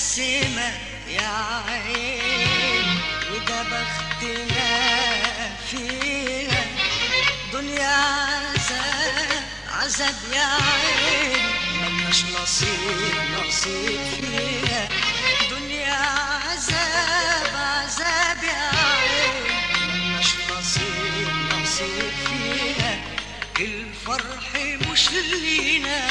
متقسمة يا عين وده بختنا فيها دنيا عذاب عذاب يا عين ملناش نصيب نصيب فيها دنيا عذاب عذاب يا عين ملناش نصيب نصيب فيها الفرح مش لينا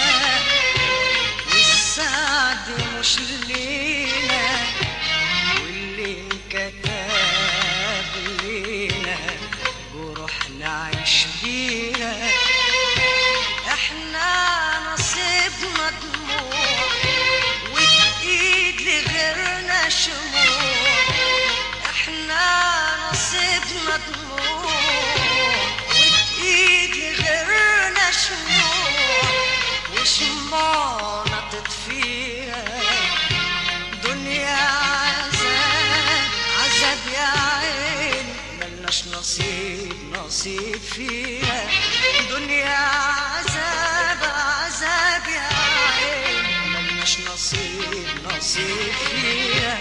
والسعد مش لينا واللي انكتب لينا وروح نعيش بيها احنا نصيبنا دموع وبايد لغيرنا شموع احنا نصيبنا دموع وبايد لغيرنا شموع وشمعنا تطفيها دنيا عذاب عذاب يا عين ملناش نصيب نصيب فيها دنيا عذاب عذاب يا عين ملناش نصيب نصيب فيها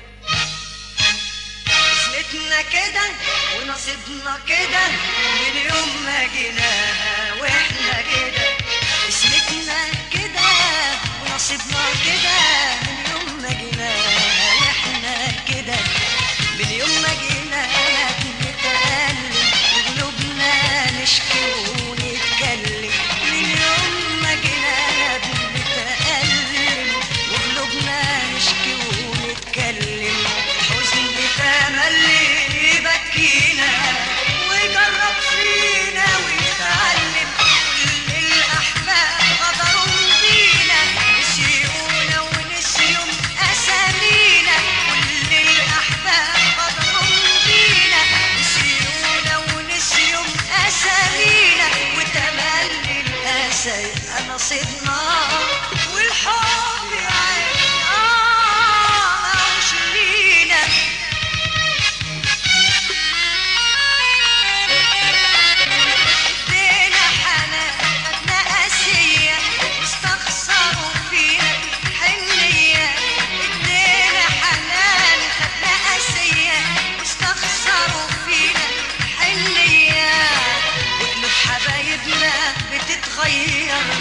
قسمتنا كده ونصيبنا كده من يوم ما جيناها واحنا كده قسمتنا كده ونصيبنا كده من يوم ما جيناها واحنا كده من يوم ما جيناها بنتألم وقلوبنا نشكي ونتكلم من يوم ما جيناها بنتألم وقلوبنا نشكي ونتكلم الحزن تملي بكينا ويجرب فينا ويتعلم كل الأحباب غدروا بينا نسيونا ونسيوا أسامينا كل الأحباب غدروا بينا نسيونا ونسيوا أسامينا وتملي الأسى يبقى نصيبنا والحب يا عيني آه مش لينا ادينا حنان خدنا قاسية واستخسروا فينا حنية ادينا حنان خدنا قاسية واستخسروا فينا حنية وقلوب حبايبنا بتتغير